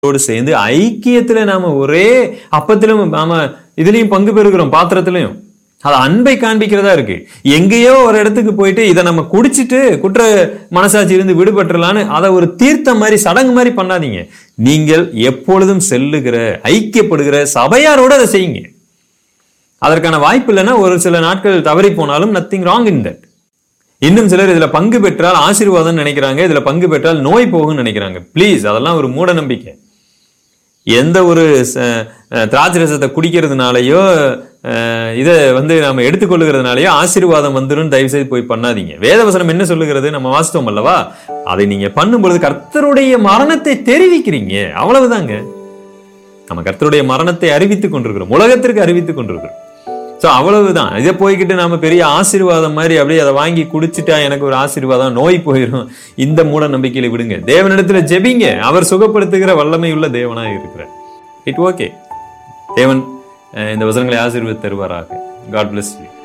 ோடு சேர்ந்து ஐக்கியத்துல நாம ஒரே அப்பத்திலும் நாம இதுலயும் பங்கு பெறுகிறோம் பாத்திரத்திலையும் அது அன்பை காண்பிக்கிறதா இருக்கு எங்கேயோ ஒரு இடத்துக்கு போயிட்டு இதை நம்ம குடிச்சிட்டு குற்ற மனசாட்சி இருந்து விடுபட்டுலான்னு அதை ஒரு தீர்த்தம் மாதிரி சடங்கு மாதிரி பண்ணாதீங்க நீங்கள் எப்பொழுதும் செல்லுகிற ஐக்கியப்படுகிற சபையாரோட அதை செய்யுங்க அதற்கான வாய்ப்பு இல்லைன்னா ஒரு சில நாட்கள் தவறி போனாலும் நத்திங் ராங் இன் தட் இன்னும் சிலர் இதுல பங்கு பெற்றால் ஆசீர்வாதம் நினைக்கிறாங்க இதுல பங்கு பெற்றால் நோய் போகும்னு நினைக்கிறாங்க ப்ளீஸ் அதெல்லாம் ஒரு மூட நம்பிக்கை எந்த ஒரு ச- அஹ் திராட்சை ரசத்தை குடிக்கிறதுனாலயோ அஹ் இதை வந்து நாம எடுத்துக்கொள்ளுகிறதுனாலயோ ஆசீர்வாதம் வந்துடும் தயவு செய்து போய் பண்ணாதீங்க வேதவசனம் என்ன சொல்லுகிறது நம்ம வாசித்தோம் அல்லவா அதை நீங்க பண்ணும்பொழுது கர்த்தருடைய மரணத்தை தெரிவிக்கிறீங்க அவ்வளவுதாங்க நம்ம கர்த்தருடைய மரணத்தை அறிவித்துக் கொண்டிருக்கிறோம் உலகத்திற்கு அறிவித்துக் கொண்டிருக்கிறோம் சோ அவ்வளவுதான் இதை போய்கிட்டு நாம பெரிய ஆசீர்வாதம் மாதிரி அப்படியே அதை வாங்கி குடிச்சிட்டா எனக்கு ஒரு ஆசீர்வாதம் நோய் போயிடும் இந்த மூட நம்பிக்கையில விடுங்க தேவனிடத்துல ஜெபிங்க அவர் சுகப்படுத்துகிற வல்லமை உள்ள தேவனா இருக்கிறார் இட் ஓகே தேவன் அஹ், இந்த வசனங்களை ஆசீர்வதி தருவாராக காட் bless you